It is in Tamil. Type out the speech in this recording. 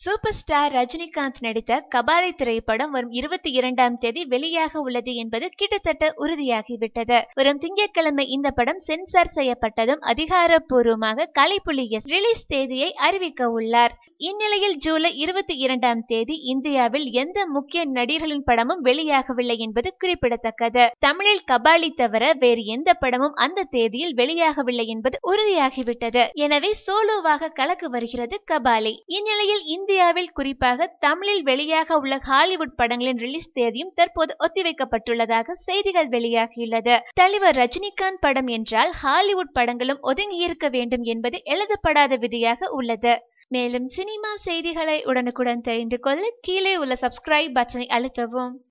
சூப்பர் ஸ்டார் ரஜினிகாந்த் நடித்த கபாலி திரைப்படம் வரும் இருபத்தி இரண்டாம் தேதி வெளியாக உள்ளது என்பது கிட்டத்தட்ட உறுதியாகிவிட்டது வரும் திங்கட்கிழமை இந்த படம் சென்சார் செய்யப்பட்டதும் அதிகாரப்பூர்வமாக கலைப்புலி எஸ் ரிலீஸ் தேதியை அறிவிக்க உள்ளார் இந்நிலையில் ஜூலை இருபத்தி இரண்டாம் தேதி இந்தியாவில் எந்த முக்கிய நடிகர்களின் படமும் வெளியாகவில்லை என்பது குறிப்பிடத்தக்கது தமிழில் கபாலி தவிர வேறு எந்த படமும் அந்த தேதியில் வெளியாகவில்லை என்பது உறுதியாகிவிட்டது எனவே சோலோவாக கலக்கு வருகிறது கபாலி இந்நிலையில் இந்தியாவில் குறிப்பாக தமிழில் வெளியாக உள்ள ஹாலிவுட் படங்களின் ரிலீஸ் தேதியும் தற்போது ஒத்திவைக்கப்பட்டுள்ளதாக செய்திகள் வெளியாகியுள்ளது தலைவர் ரஜினிகாந்த் படம் என்றால் ஹாலிவுட் படங்களும் ஒதுங்கியிருக்க வேண்டும் என்பது எழுதப்படாத விதியாக உள்ளது மேலும் சினிமா செய்திகளை உடனுக்குடன் தெரிந்து கொள்ள கீழே உள்ள சப்ஸ்கிரைப் பட்டனை அழுத்தவும்